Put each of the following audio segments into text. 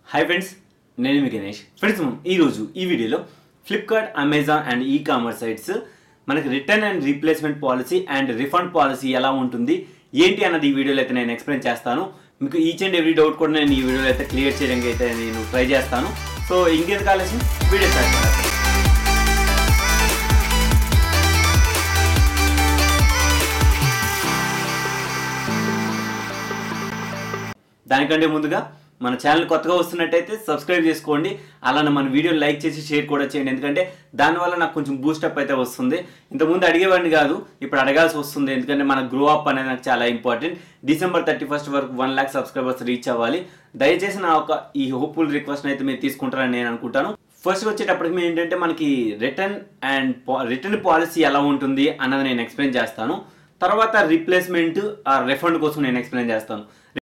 hi friends నేను మీ Ganesh friends ఈరోజు ఈ వీడియోలో Flipkart Amazon and e commerce sites మనకి return and replacement policy and refund policy ఎలా ఉంటుంది ఏంటి అన్నది ఈ వీడియోలో అయితే నేను ఎక్స్ప్లెయిన్ చేస్తాను మీకు ఈచ్ అండ్ ఎవ్రీ డౌట్ కూడా నేను ఈ వీడియోలో అయితే క్లియర్ చేయడానికి అయితే నేను ట్రై చేస్తాను సో ఇంకెందుకు ఆలస్యం వీడియో స్టార్ట్ చేస్తాను దానికంటే ముందుగా మన ఛానల్ కొత్తగా వస్తున్నట్టయితే సబ్స్క్రైబ్ చేసుకోండి అలానే మన వీడియో లైక్ చేసి షేర్ కూడా చేయండి ఎందుకంటే దానివల్ల నాకు కొంచెం బూస్టప్ అయితే వస్తుంది ఇంతకుముందు అడిగేవాడిని కాదు ఇప్పుడు అడగాల్సి వస్తుంది ఎందుకంటే మన గ్రో అప్ అనేది నాకు చాలా ఇంపార్టెంట్ డిసెంబర్ థర్టీ ఫస్ట్ వరకు వన్ ల్యాక్ సబ్స్క్రైబర్స్ రీచ్ అవ్వాలి దయచేసి నా ఒక ఈ హోప్ఫుల్ రిక్వెస్ట్ అయితే మీరు తీసుకుంటారని నేను అనుకుంటాను ఫస్ట్ వచ్చేటప్పటికి మేము ఏంటంటే మనకి రిటర్న్ అండ్ రిటర్న్ పాలసీ ఎలా ఉంటుంది అన్నది నేను ఎక్స్ప్లెయిన్ చేస్తాను తర్వాత రీప్లేస్మెంట్ ఆ రిఫండ్ కోసం నేను ఎక్స్ప్లెయిన్ చేస్తాను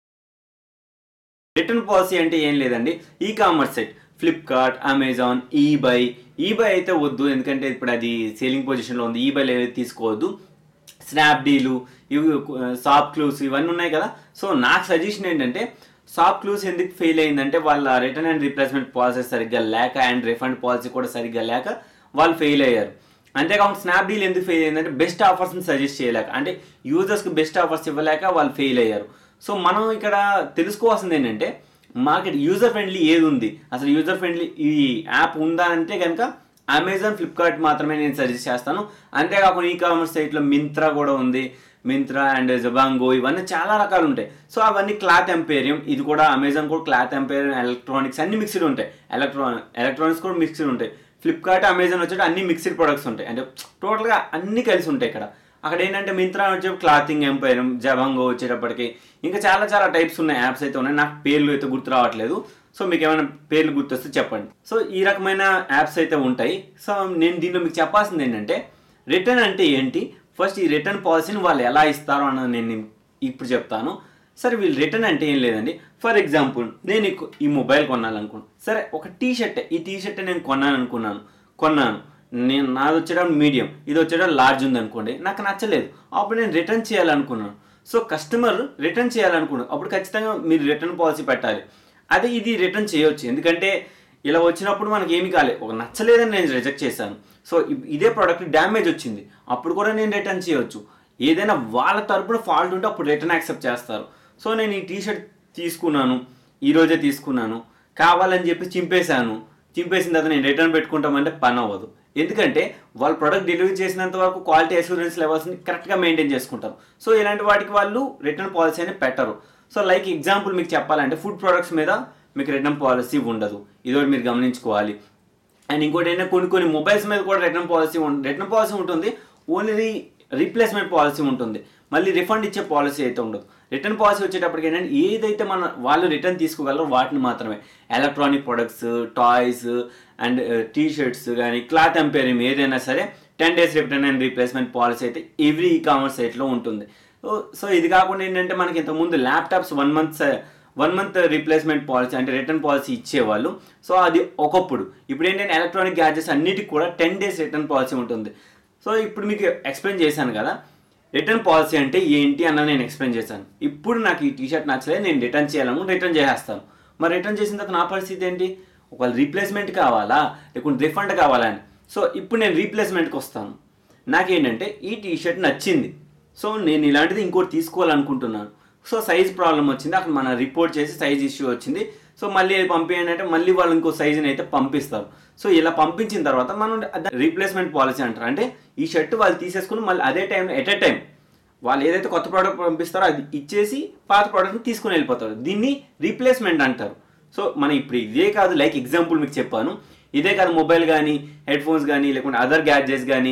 రిటర్న్ పాలసీ అంటే ఏం లేదండి e commerce site Flipkart Amazon eBay eBay అయితే వద్దు ఎందుకంటే ఇప్పుడు అది సేలింగ్ పొజిషన్లో ఉంది ఈబైలో ఏది తీసుకోవద్దు స్నాప్డీలు ఇవి షాప్ క్లూస్ ఇవన్నీ ఉన్నాయి కదా సో నాకు సజెషన్ ఏంటంటే షాప్ క్లూస్ ఎందుకు ఫెయిల్ అయిందంటే వాళ్ళ రిటర్న్ అండ్ రీప్లేస్మెంట్ పాలసీ సరిగ్గా లేక అండ్ రిఫండ్ పాలసీ కూడా సరిగ్గా లేక వాళ్ళు ఫెయిల్ అయ్యారు అంతేకాకుండా స్నాప్డీల్ ఎందుకు ఫెయిల్ అయిందంటే బెస్ట్ ఆఫర్స్ని సజెస్ట్ చేయలేక అంటే యూజర్స్కి బెస్ట్ ఆఫర్స్ ఇవ్వలేక వాళ్ళు ఫెయిల్ అయ్యారు సో మనం ఇక్కడ తెలుసుకోవాల్సింది ఏంటంటే మార్కెట్ యూజర్ ఫ్రెండ్లీ ఏది ఉంది అసలు యూజర్ ఫ్రెండ్లీ ఈ యాప్ ఉందా అంటే కనుక అమెజాన్ ఫ్లిప్కార్ట్ మాత్రమే నేను సజెస్ట్ చేస్తాను అంతేకాకుండా ఈ కామర్స్ సైట్లో మింత్రా కూడా ఉంది మింత్రా అండ్ జబాంగో ఇవన్నీ చాలా రకాలు ఉంటాయి సో అవన్నీ క్లాత్ ఎంపేరియం ఇది కూడా అమెజాన్ కూడా క్లాత్ ఎంపేరియం ఎలక్ట్రానిక్స్ అన్ని మిక్స్డ్ ఉంటాయి ఎలక్ట్రానిక్ ఎలక్ట్రానిక్స్ కూడా మిక్స్డ్ ఉంటాయి ఫ్లిప్కార్ట్ అమెజాన్ వచ్చేటి అన్ని మిక్స్డ్ ప్రొడక్ట్స్ ఉంటాయి అంటే టోటల్గా అన్ని కలిసి ఉంటాయి ఇక్కడ అక్కడ ఏంటంటే మింత్రా వచ్చే క్లాతింగ్ ఎంపైరం జబాంగో వచ్చేటప్పటికి ఇంకా చాలా చాలా టైప్స్ ఉన్నాయి యాప్స్ అయితే ఉన్నాయి నాకు పేర్లు అయితే గుర్తు రావట్లేదు సో మీకు ఏమైనా పేర్లు గుర్తొస్తే చెప్పండి సో ఈ రకమైన యాప్స్ అయితే ఉంటాయి సో నేను దీంట్లో మీకు చెప్పాల్సింది ఏంటంటే రిటర్న్ అంటే ఏంటి ఫస్ట్ ఈ రిటర్న్ పాలసీని వాళ్ళు ఎలా ఇస్తారో అన్నది నేను ఇప్పుడు చెప్తాను సరే వీళ్ళు రిటర్న్ అంటే ఏం లేదండి ఫర్ ఎగ్జాంపుల్ నేను ఈ కొ- ఈ మొబైల్ కొనాలనుకున్నాను సరే ఒక టీ షర్ట్ ఈ టీ షర్ట్ నేను కొన్నాను అనుకున్నాను కొన్నాను నేను నాది వచ్చేటం మీడియం ఇది వచ్చేటం లార్జ్ ఉంది అనుకోండి నాకు నచ్చలేదు అప్పుడు నేను రిటర్న్ చేయాలనుకున్నాను సో కస్టమర్ రిటర్న్ చేయాలనుకున్నాను అప్పుడు ఖచ్చితంగా మీరు రిటర్న్ పాలసీ పెట్టాలి అదే ఇది రిటర్న్ చేయొచ్చు ఎందుకంటే ఇలా వచ్చినప్పుడు మనకి ఏమి కాలే ఒక నచ్చలేదని నేను రిజెక్ట్ చేశాను సో ఇ- ఇదే ప్రోడక్ట్ డ్యామేజ్ వచ్చింది అప్పుడు కూడా నేను రిటర్న్ చేయొచ్చు ఏదైనా వాళ్ళ తరపున ఫాల్ట్ ఉంటే అప్పుడు రిటర్న్ యాక్సెప్ట్ చేస్తారు సో నేను ఈ టీషర్ట్ తీసుకున్నాను ఈ రోజే తీసుకున్నాను కావాలని చెప్పి చింపేశాను చింపేసిన తర్వాత నేను రిటర్న్ పెట్టుకుంటామంటే పని అవ్వదు ఎందుకంటే వాళ్ళు ప్రొడక్ట్ డెలివరీ చేసినంత వరకు క్వాలిటీ అష్యూరెన్స్ లెవెల్స్ని కరెక్ట్గా మెయింటైన్ చేసుకుంటారు సో ఇలాంటి వాటికి వాళ్ళు రిటర్న్ పాలసీ అని పెట్టరు సో లైక్ ఎగ్జాంపుల్ మీకు చెప్పాలంటే ఫుడ్ ప్రొడక్ట్స్ మీద మీకు రిటర్న్ పాలసీ ఉండదు ఇదొకటి మీరు గమనించుకోవాలి అండ్ ఇంకోటి ఏంటంటే కొన్ని కొన్ని మొబైల్స్ మీద కూడా రిటర్న్ పాలసీ రిటర్న్ పాలసీ ఉంటుంది ఓన్లీ రీప్లేస్మెంట్ పాలసీ ఉంటుంది మళ్ళీ రిఫండ్ ఇచ్చే పాలసీ అయితే ఉండదు రిటర్న్ పాలసీ వచ్చేటప్పటికి ఏంటంటే ఏదైతే మన వాళ్ళు రిటర్న్ తీసుకోగలరో వాటిని మాత్రమే electronic products toys and T shirts కానీ క్లాత్ ఎంపేరియం ఏదైనా సరే ten days return and replacement policy అయితే ఎవ్రీ ఈ కామర్స్ సైట్లో ఉంటుంది సో సో ఇది కాకుండా ఏంటంటే మనకి ఇంతకుముందు laptops one month one month replacement policy అంటే రిటర్న్ పాలసీ ఇచ్చేవాళ్ళు సో అది ఒకప్పుడు ఇప్పుడు ఏంటంటే ఎలక్ట్రానిక్ గ్యాడ్జెట్స్ అన్నిటికి కూడా టెన్ డేస్ రిటర్న్ పాలసీ ఉంటుంది సో ఇప్పుడు మీకు ఎక్స్ప్లెయిన్ చేశాను కదా రిటర్న్ పాలసీ అంటే ఏంటి అన్న నేను ఎక్స్ప్లెయిన్ చేశాను ఇప్పుడు నాకు ఈ టీషర్ట్ నచ్చలేదు నేను రిటర్న్ చేయాలను రిటర్న్ చేసేస్తాను మరి రిటర్న్ చేసిన తర్వాత నా పరిస్థితి ఏంటి ఒకవేళ రీప్లేస్మెంట్ కావాలా లేకుంటే రిఫండ్ కావాలా అని సో ఇప్పుడు నేను రీప్లేస్మెంట్కి వస్తాను నాకేంటంటే ఈ టీషర్ట్ నచ్చింది సో నేను ఇలాంటిది ఇంకోటి తీసుకోవాలనుకుంటున్నాను సో సైజ్ ప్రాబ్లం వచ్చింది అక్కడ మన రిపోర్ట్ చేసి సైజ్ ఇష్యూ వచ్చింది సో మళ్ళీ అది పంపించండి అంటే మళ్ళీ వాళ్ళు ఇంకో సైజుని అయితే పంపిస్తారు సో ఇలా పంపించిన తర్వాత మనం రీప్లేస్మెంట్ పాలసీ అంటారు అంటే ఈ షర్ట్ వాళ్ళు తీసేసుకుని మళ్ళీ అదే టైంలో ఎట్ ఎ టైం వాళ్ళు ఏదైతే కొత్త ప్రోడక్ట్ పంపిస్తారో అది ఇచ్చేసి పాత ప్రోడక్ట్ని తీసుకుని వెళ్ళిపోతారు దీన్ని రీప్లేస్మెంట్ అంటారు సో మనం ఇప్పుడు ఇదే కాదు లైక్ ఎగ్జాంపుల్ మీకు చెప్పాను ఇదే కాదు మొబైల్ కానీ హెడ్ ఫోన్స్ కానీ లేకుంటే అదర్ గ్యాడ్జెట్స్ కానీ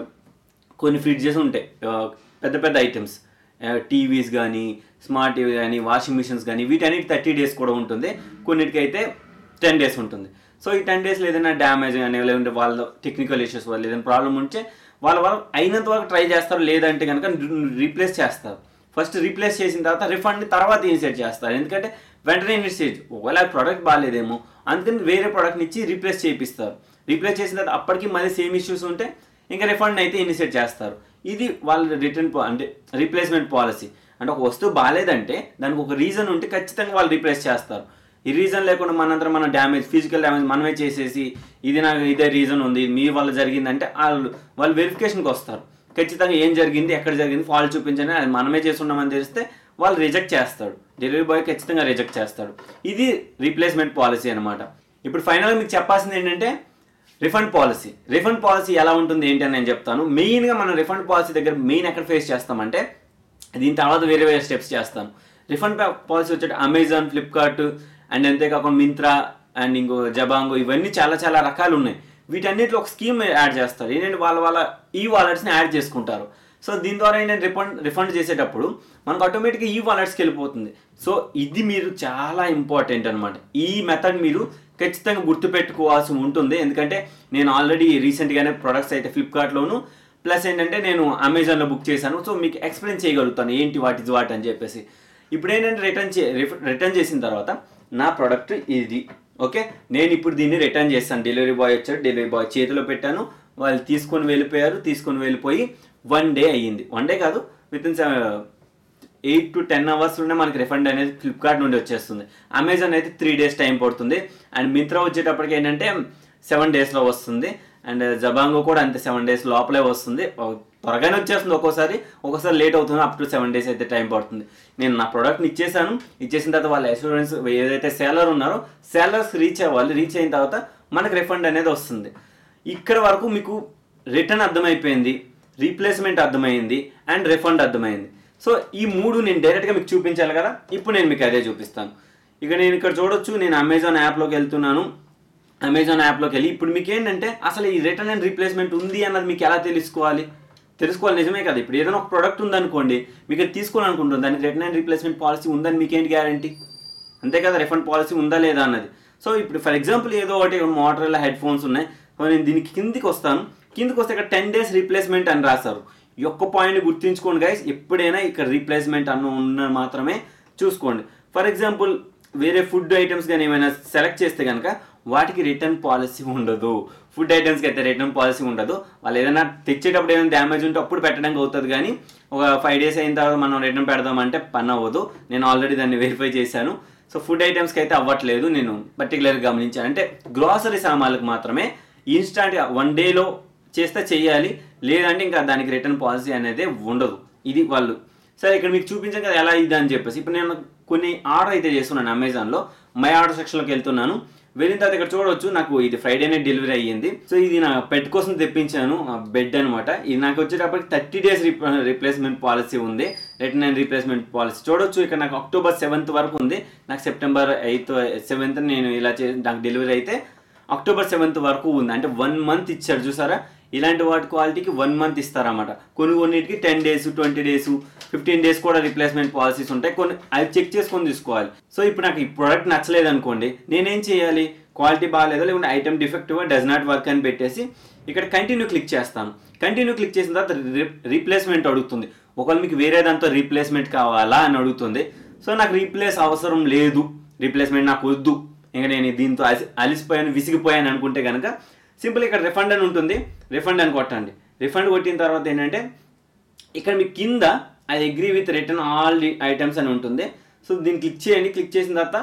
కొన్ని ఫ్రిడ్జెస్ ఉంటాయి ఆ, పెద్ద పెద్ద ఐటమ్స్ టీవీస్ కానీ స్మార్ట్ టీవీ కానీ వాషింగ్ మిషన్స్ కానీ వీటన్నిటి థర్టీ డేస్ కూడా ఉంటుంది కొన్నిటికైతే టెన్ డేస్ ఉంటుంది సో ఈ టెన్ డేస్లో ఏదైనా డ్యామేజ్ కానీ లేదంటే వాళ్ళ టెక్నికల్ ఇష్యూస్ వల్ల ఏదైనా ప్రాబ్లం ఉంటే వాళ్ళ వాళ్ళు అయినంత వరకు ట్రై చేస్తారు లేదంటే కనుక రీప్లేస్ చేస్తారు ఫస్ట్ రీప్లేస్ చేసిన తర్వాత రిఫండ్ తర్వాత ఇన్సెట్ చేస్తారు ఎందుకంటే వెంటనే ఇన్సెట్ ఒకవేళ ప్రోడక్ట్ బాగాలేదేమో అందుకని వేరే ప్రోడక్ట్ని ఇచ్చి రీప్లేస్ చేయిస్తారు రీప్లేస్ చేసిన తర్వాత అప్పటికి మళ్ళీ సేమ్ ఇష్యూస్ ఉంటే ఇంకా రిఫండ్ అయితే ఇనిషియేట్ చేస్తారు ఇది వాళ్ళ రిటర్న్ అంటే రీప్లేస్మెంట్ పాలసీ అంటే ఒక వస్తువు బాగాలేదంటే దానికి ఒక రీజన్ ఉంటే ఖచ్చితంగా వాళ్ళు రీప్లేస్ చేస్తారు ఈ రీజన్ లేకుండా మనంతా మనం డ్యామేజ్ ఫిజికల్ డ్యామేజ్ మనమే చేసేసి ఇది నాకు ఇదే రీజన్ ఉంది మీ వల్ల జరిగిందంటే వాళ్ళు వాళ్ళు వెరిఫికేషన్కి వస్తారు ఖచ్చితంగా ఏం జరిగింది ఎక్కడ జరిగింది ఫాల్ట్ చూపించండి అది మనమే చేస్తున్నామని తెలిస్తే వాళ్ళు రిజెక్ట్ చేస్తాడు డెలివరీ బాయ్ ఖచ్చితంగా రిజెక్ట్ చేస్తాడు ఇది రీప్లేస్మెంట్ పాలసీ అనమాట ఇప్పుడు ఫైనల్గా మీకు చెప్పాల్సింది ఏంటంటే రిఫండ్ పాలసీ రిఫండ్ పాలసీ ఎలా ఉంటుంది ఏంటి అని నేను చెప్తాను మెయిన్గా మనం రిఫండ్ పాలసీ దగ్గర మెయిన్ ఎక్కడ ఫేస్ చేస్తామంటే దీని తర్వాత వేరే వేరే స్టెప్స్ చేస్తాను రిఫండ్ పాలసీ వచ్చేటి అమెజాన్ ఫ్లిప్కార్ట్ అండ్ అంతేకాకుండా మింత్రా అండ్ ఇంకో జబాంగో ఇవన్నీ చాలా చాలా రకాలు ఉన్నాయి వీటన్నిటిలో ఒక స్కీమ్ యాడ్ చేస్తారు ఏంటంటే వాళ్ళ వాళ్ళ ఈ వాలెట్స్ని యాడ్ చేసుకుంటారు సో దీని ద్వారా ఏంటంటే రిఫండ్ రిఫండ్ చేసేటప్పుడు మనకు ఆటోమేటిక్గా ఈ వాలెట్స్కి వెళ్ళిపోతుంది సో ఇది మీరు చాలా ఇంపార్టెంట్ అనమాట ఈ మెథడ్ మీరు ఖచ్చితంగా గుర్తుపెట్టుకోవాల్సి ఉంటుంది ఎందుకంటే నేను ఆల్రెడీ రీసెంట్గానే ప్రొడక్ట్స్ అయితే ఫ్లిప్కార్ట్లోను ప్లస్ ఏంటంటే నేను అమెజాన్లో బుక్ చేశాను సో మీకు ఎక్స్ప్లెయిన్ చేయగలుగుతాను ఏంటి వాట్ ఇస్ వాట్ అని చెప్పేసి ఇప్పుడు ఏంటంటే రిటర్న్ చే రిటర్న్ చేసిన తర్వాత నా ప్రోడక్ట్ ఇది ఓకే నేను ఇప్పుడు దీన్ని రిటర్న్ చేస్తాను డెలివరీ బాయ్ వచ్చాడు డెలివరీ బాయ్ చేతిలో పెట్టాను వాళ్ళు తీసుకొని వెళ్ళిపోయారు తీసుకొని వెళ్ళిపోయి వన్ డే అయ్యింది వన్ డే కాదు within eight to ten అవర్స్లోనే మనకి రిఫండ్ అనేది ఫ్లిప్కార్ట్ నుండి వచ్చేస్తుంది అమెజాన్ అయితే త్రీ డేస్ టైం పడుతుంది అండ్ మింత్రా వచ్చేటప్పటికి ఏంటంటే సెవెన్ డేస్లో వస్తుంది అండ్ జబాంగో కూడా అంతే సెవెన్ డేస్ లోపలే వస్తుంది త్వరగానే వచ్చేస్తుంది ఒక్కోసారి ఒక్కోసారి లేట్ అవుతుంది అప్ టు సెవెన్ డేస్ అయితే టైం పడుతుంది నేను నా ప్రోడక్ట్ని ఇచ్చేసాను ఇచ్చేసిన తర్వాత వాళ్ళ అసూరెన్స్ ఏదైతే సేలర్ ఉన్నారో సేలర్స్ రీచ్ అవ్వాలి రీచ్ అయిన తర్వాత మనకు రిఫండ్ అనేది వస్తుంది ఇక్కడ వరకు మీకు రిటర్న్ అర్థమైపోయింది రీప్లేస్మెంట్ అర్థమైంది అండ్ రిఫండ్ అర్థమైంది సో ఈ మూడు నేను డైరెక్ట్గా మీకు చూపించాలి కదా ఇప్పుడు నేను మీకు అదే చూపిస్తాను ఇక నేను ఇక్కడ చూడొచ్చు నేను అమెజాన్ యాప్లోకి వెళ్తున్నాను అమెజాన్ యాప్లోకి వెళ్ళి ఇప్పుడు మీకు ఏంటంటే అసలు ఈ రిటర్న్ అండ్ రీప్లేస్మెంట్ ఉంది అన్నది మీకు ఎలా తెలుసుకోవాలి తెలుసుకోవాలి నిజమే కదా ఇప్పుడు ఏదైనా ఒక ప్రోడక్ట్ ఉందనుకోండి మీకు అది తీసుకోవాలనుకుంటుంది దానికి రిటర్న్ అండ్ రీప్లేస్మెంట్ పాలసీ ఉందని మీకేంటి గ్యారంటీ అంతే కదా రిఫండ్ పాలసీ ఉందా లేదా అన్నది సో ఇప్పుడు ఫర్ ఎగ్జాంపుల్ ఏదో ఒకటి మోటర్లో హెడ్ ఫోన్స్ ఉన్నాయి సో నేను దీనికి కిందికి వస్తాను కిందికి వస్తే ఇక్కడ టెన్ డేస్ రీప్లేస్మెంట్ అని రాశారు ఈ ఒక్క పాయింట్ గుర్తుంచుకోండి గైస్ ఎప్పుడైనా ఇక్కడ రీప్లేస్మెంట్ అన్న ఉన్న మాత్రమే చూసుకోండి ఫర్ ఎగ్జాంపుల్ వేరే ఫుడ్ ఐటమ్స్ కానీ ఏమైనా సెలెక్ట్ చేస్తే కనుక వాటికి రిటర్న్ పాలసీ ఉండదు ఫుడ్ ఐటమ్స్కి అయితే రిటర్న్ పాలసీ ఉండదు వాళ్ళు ఏదైనా తెచ్చేటప్పుడు ఏదైనా డ్యామేజ్ ఉంటే అప్పుడు పెట్టడానికి అవుతుంది కానీ ఒక ఫైవ్ డేస్ అయిన తర్వాత మనం రిటర్న్ పెడదామంటే పని అవ్వదు నేను ఆల్రెడీ దాన్ని వెరిఫై చేశాను సో ఫుడ్ ఐటమ్స్కి అయితే అవ్వట్లేదు నేను పర్టికులర్గా గమనించాను అంటే గ్రాసరీ సామాన్లకు మాత్రమే ఇన్స్టాంట్గా వన్ డేలో చేస్తే చెయ్యాలి లేదంటే ఇంకా దానికి రిటర్న్ పాలసీ అనేది ఉండదు ఇది వాళ్ళు సరే ఇక్కడ మీకు చూపించాను కదా ఎలా ఇది అని చెప్పేసి ఇప్పుడు నేను కొన్ని ఆర్డర్ అయితే చేస్తున్నాను అమెజాన్లో మై ఆర్డర్ సెక్షన్లోకి వెళ్తున్నాను వెళ్ళిన తర్వాత ఇక్కడ చూడవచ్చు నాకు ఇది ఫ్రైడేనే డెలివరీ అయ్యింది సో ఇది నా పెట్ కోసం తెప్పించాను బెడ్ అనమాట ఇది నాకు వచ్చేటప్పటికి థర్టీ డేస్ రీప్లేస్మెంట్ పాలసీ ఉంది రిటర్న్ అండ్ రీప్లేస్మెంట్ పాలసీ చూడొచ్చు ఇక్కడ నాకు అక్టోబర్ సెవెంత్ వరకు ఉంది నాకు సెప్టెంబర్ ఎయిత్ సెవెంత్ నేను ఇలా చే నాకు డెలివరీ అయితే అక్టోబర్ సెవెంత్ వరకు ఉంది అంటే వన్ మంత్ ఇచ్చారు చూసారా ఇలాంటి వాటి క్వాలిటీకి వన్ మంత్ ఇస్తారన్నమాట కొన్ని కొన్నిటికి ten days twenty days fifteen days కూడా రీప్లేస్మెంట్ పాలసీస్ ఉంటాయి కొన్ని అవి చెక్ చేసుకొని తీసుకోవాలి సో ఇప్పుడు నాకు ఈ ప్రోడక్ట్ నచ్చలేదు అనుకోండి నేనేం చేయాలి క్వాలిటీ బాగాలేదా లేకుంటే item defective does not work అని పెట్టేసి ఇక్కడ కంటిన్యూ క్లిక్ చేస్తాను కంటిన్యూ క్లిక్ చేసిన తర్వాత రీప్లేస్మెంట్ అడుగుతుంది ఒకవేళ మీకు వేరే దాంతో రీప్లేస్మెంట్ కావాలా అని అడుగుతుంది సో నాకు రీప్లేస్ అవసరం లేదు రీప్లేస్మెంట్ నాకు వద్దు ఇంకా నేను దీంతో అలసి అలిసిపోయాను విసిగిపోయాను అనుకుంటే కనుక సింపుల్ ఇక్కడ రిఫండ్ అని ఉంటుంది రిఫండ్ అని కొట్టండి రిఫండ్ కొట్టిన తర్వాత ఏంటంటే ఇక్కడ మీ కింద I agree with return all items అని ఉంటుంది సో దీన్ని క్లిక్ చేయండి క్లిక్ చేసిన తర్వాత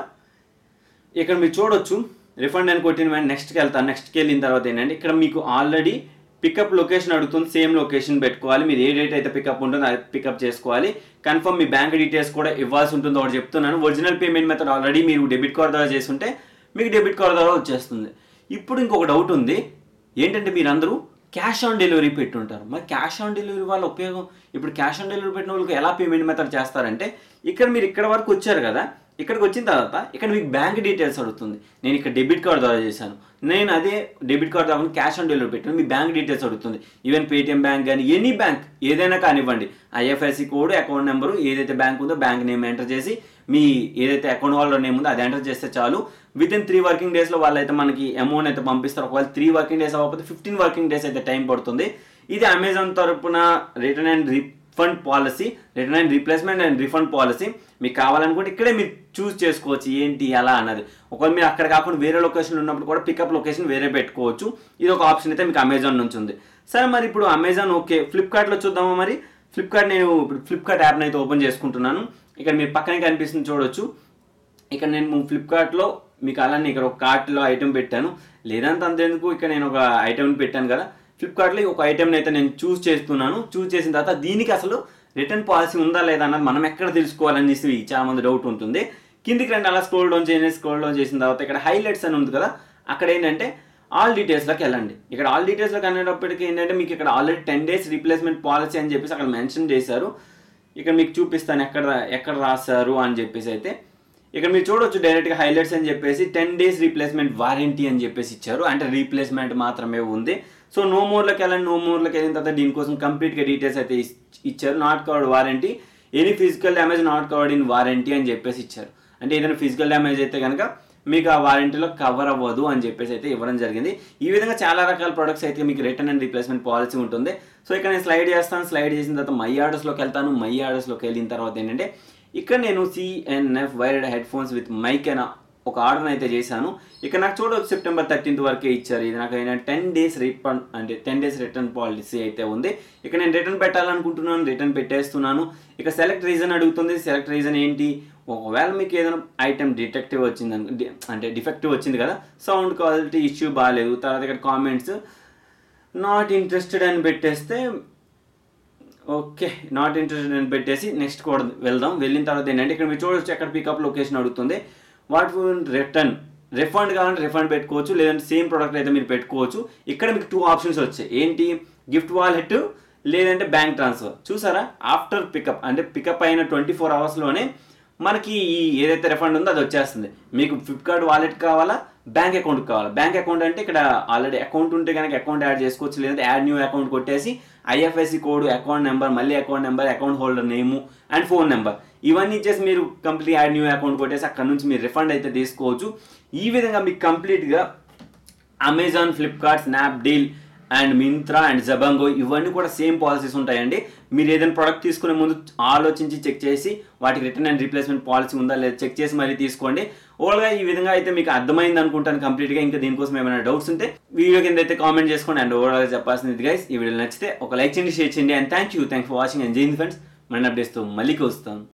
ఇక్కడ మీరు చూడొచ్చు రిఫండ్ అని కొట్టిన వెంటనే నెక్స్ట్కి వెళ్తాను నెక్స్ట్కి వెళ్ళిన తర్వాత ఏంటంటే ఇక్కడ మీకు ఆల్రెడీ పికప్ లొకేషన్ అడుగుతుంది సేమ్ లొకేషన్ పెట్టుకోవాలి మీరు ఏ డేట్ అయితే పికప్ ఉంటుందో అది పికప్ చేసుకోవాలి కన్ఫర్మ్ మీ బ్యాంక్ డీటెయిల్స్ కూడా ఇవ్వాల్సి ఉంటుందో ఒకటి చెప్తున్నాను ఒరిజినల్ పేమెంట్ మెథడ్ ఆల్రెడీ మీరు డెబిట్ కార్డ్ ద్వారా చేస్తుంటే మీకు డెబిట్ కార్డ్ ద్వారా వచ్చేస్తుంది ఇప్పుడు ఇంకొక డౌట్ ఉంది ఏంటంటే మీరందరూ క్యాష్ ఆన్ డెలివరీ పెట్టుంటారు మరి క్యాష్ ఆన్ డెలివరీ వాళ్ళ ఉపయోగం ఇప్పుడు క్యాష్ ఆన్ డెలివరీ పెట్టిన వాళ్ళకి ఎలా పేమెంట్ మెథడ్ చేస్తారంటే ఇక్కడ మీరు ఇక్కడ వరకు వచ్చారు కదా ఇక్కడికి వచ్చిన తర్వాత ఇక్కడ మీకు బ్యాంక్ డీటెయిల్స్ అడుగుతుంది నేను ఇక్కడ డెబిట్ కార్డ్ ద్వారా చేశాను నేను అదే డెబిట్ కార్డ్ ద్వారా క్యాష్ ఆన్ డెలివరీ పెట్టాను మీ బ్యాంక్ డీటెయిల్స్ అడుగుతుంది ఈవెన్ పేటిఎం బ్యాంక్ కానీ ఎనీ బ్యాంక్ ఏదైనా కానివ్వండి ఐఎఫ్ఎస్సి కోడ్ అకౌంట్ నెంబరు ఏదైతే బ్యాంక్ ఉందో బ్యాంక్ నేమ్ ఎంటర్ చేసి మీ ఏదైతే అకౌంట్ వాళ్ళ నేమ్ ఉందో అది ఎంటర్ చేస్తే చాలు విత్ ఇన్ త్రీ వర్కింగ్ డేస్లో వాళ్ళైతే మనకి అమౌంట్ అయితే పంపిస్తారు ఒకవేళ త్రీ వర్కింగ్ డేస్ అవ్వకపోతే ఫిఫ్టీన్ వర్కింగ్ డేస్ అయితే టైం పడుతుంది ఇది అమెజాన్ తరపున return and refund policy return and replacement and refund policy మీకు కావాలనుకుంటే ఇక్కడే మీరు చూస్ చేసుకోవచ్చు ఏంటి ఎలా అన్నది ఒకవేళ మీరు అక్కడ కాకుండా వేరే లొకేషన్ ఉన్నప్పుడు కూడా పికప్ లొకేషన్ వేరే పెట్టుకోవచ్చు ఇది ఒక ఆప్షన్ అయితే మీకు అమెజాన్ నుంచి ఉంది సరే మరి ఇప్పుడు అమెజాన్ ఓకే ఫ్లిప్కార్ట్లో చూద్దామా మరి ఫ్లిప్కార్ట్ నేను ఇప్పుడు ఫ్లిప్కార్ట్ యాప్ని అయితే ఓపెన్ చేసుకుంటున్నాను ఇక్కడ మీరు పక్కనే కనిపిస్తుంది చూడొచ్చు ఇక్కడ నేను ఫ్లిప్కార్ట్లో మీకు అలానే ఇక్కడ ఒక కార్ట్లో ఐటెం పెట్టాను లేదంత అంతేందుకు ఇక్కడ నేను ఒక ఐటెంని పెట్టాను కదా ఫ్లిప్కార్ట్లో ఒక ఐటెంని అయితే నేను చూస్ చేస్తున్నాను చూస్ చేసిన తర్వాత దీనికి అసలు రిటర్న్ పాలసీ ఉందా లేదా అన్నది మనం ఎక్కడ తెలుసుకోవాలని చెప్పి చాలా మంది డౌట్ ఉంటుంది కిందికి రండి అలా స్క్రోల్ డౌన్ చేయండి స్క్రోల్ డౌన్ చేసిన తర్వాత ఇక్కడ హైలైట్స్ అని ఉంది కదా అక్కడ ఏంటంటే ఆల్ డీటెయిల్స్లోకి వెళ్ళండి ఇక్కడ ఆల్ డీటెయిల్స్లోకి అనేటప్పటికి ఏంటంటే మీకు ఇక్కడ already ten days replacement policy అని చెప్పేసి అక్కడ మెన్షన్ చేశారు ఇక్కడ మీకు చూపిస్తాను ఎక్కడ ఎక్కడ రాశారు అని చెప్పేసి అయితే ఇక్కడ మీరు చూడొచ్చు డైరెక్ట్గా హైలైట్స్ అని చెప్పేసి టెన్ డేస్ రీప్లేస్మెంట్ వారంటీ అని చెప్పేసి ఇచ్చారు అంటే రీప్లేస్మెంట్ మాత్రమే ఉంది సో నో మోర్లోకి వెళ్ళండి నో మోర్లోకి వెళ్ళిన తర్వాత దీనికోసం కంప్లీట్గా డీటెయిల్స్ అయితే ఇస్- ఇచ్చారు not covered warranty any physical damage not covered in warranty అని చెప్పేసి ఇచ్చారు అంటే ఏదైనా ఫిజికల్ డ్యామేజ్ అయితే కనుక మీకు ఆ వారంటీలో కవర్ అవ్వదు అని చెప్పేసి అయితే ఇవ్వడం జరిగింది ఈ విధంగా చాలా రకాల ప్రొడక్ట్స్ అయితే మీకు రిటర్న్ అండ్ రీప్లేస్మెంట్ పాలసీ ఉంటుంది సో ఇక్కడ నేను స్లైడ్ చేస్తాను స్లైడ్ చేసిన తర్వాత మై ఆర్డర్స్లోకి వెళ్తాను మై ఆర్డర్స్లోకి వెళ్ళిన తర్వాత ఏంటంటే ఇక్కడ నేను CNF wired headphones with mic అనే ఒక ఆర్డర్ అయితే చేశాను ఇక్కడ నాకు చూడవచ్చు సెప్టెంబర్ థర్టీన్త్ వరకే ఇచ్చారు ఇది నాకు అయినా టెన్ డేస్ రిఫండ్ అంటే టెన్ డేస్ రిటర్న్ పాలసీ అయితే ఉంది ఇక్కడ నేను రిటర్న్ పెట్టాలనుకుంటున్నాను రిటర్న్ పెట్టేస్తున్నాను ఇక సెలెక్ట్ రీజన్ అడుగుతుంది సెలెక్ట్ రీజన్ ఏంటి ఒకవేళ మీకు ఏదైనా ఐటమ్ డిటెక్టివ్ వచ్చింది అనుకో డి- అంటే డిఫెక్టివ్ వచ్చింది కదా సౌండ్ క్వాలిటీ ఇష్యూ బాగాలేదు తర్వాత ఇక్కడ కామెంట్స్ నాట్ ఇంట్రెస్టెడ్ అని పెట్టేస్తే ఓకే నాట్ ఇంట్రెస్టెడ్ అని పెట్టేసి నెక్స్ట్ కూడా వెళ్దాం వెళ్ళిన తర్వాత ఏంటంటే ఇక్కడ మీరు చూడొచ్చు ఎక్కడ పికప్ లొకేషన్ అడుగుతుంది వాట్ రిటర్న్ రిఫండ్ కావాలంటే రిఫండ్ పెట్టుకోవచ్చు లేదంటే సేమ్ ప్రోడక్ట్ అయితే మీరు పెట్టుకోవచ్చు ఇక్కడ మీకు టూ ఆప్షన్స్ వచ్చాయి ఏంటి గిఫ్ట్ వాలెట్ లేదంటే బ్యాంక్ ట్రాన్స్ఫర్ చూసారా ఆఫ్టర్ పికప్ అంటే పికప్ అయిన ట్వంటీ ఫోర్ అవర్స్లోనే మనకి ఈ ఏదైతే రిఫండ్ ఉందో అది వచ్చేస్తుంది మీకు ఫ్లిప్కార్ట్ వాలెట్ కావాలా బ్యాంక్ అకౌంట్ కావాలా బ్యాంక్ అకౌంట్ అంటే ఇక్కడ ఆల్రెడీ అకౌంట్ ఉంటే కనుక అకౌంట్ యాడ్ చేసుకోవచ్చు లేదంటే యాడ్ న్యూ అకౌంట్ కొట్టేసి ఐఎఫ్ఎస్సి కోడ్ అకౌంట్ నెంబర్ మళ్ళీ account number account holder name and phone number ఇవన్నీ ఇచ్చేసి మీరు కంప్లీట్ యాడ్ న్యూ అకౌంట్ కొట్టేసి అక్కడ నుంచి మీరు రిఫండ్ అయితే తీసుకోవచ్చు ఈ విధంగా మీకు కంప్లీట్గా Amazon Flipkart Snapdeal and Myntra and Jabong ఇవన్నీ కూడా సేమ్ పాలసీస్ ఉంటాయండి మీరు ఏదైనా ప్రోడక్ట్ తీసుకునే ముందు ఆలోచించి చెక్ చేసి వాటికి రిటర్న్ అండ్ రీప్లేస్మెంట్ పాలసీ ఉందా లేదా చెక్ చేసి మళ్ళీ తీసుకోండి ఓవర్గా ఈ విధంగా అయితే మీకు అర్థమైంది అనుకుంటాను కంప్లీట్గా ఇంకా దీనికోసం ఏమైనా డౌట్స్ ఉంటే వీడియో కింద అయితే కామెంట్ చేసుకోండి అండ్ ఓవర్గా చెప్పాల్సింది గైస్ ఈ వీడియో నచ్చితే ఒక లైక్ చేయండి షేర్ చేయండి and thank you thank for watching and join friends మన అప్డేట్స్తో మళ్ళీ వస్తాం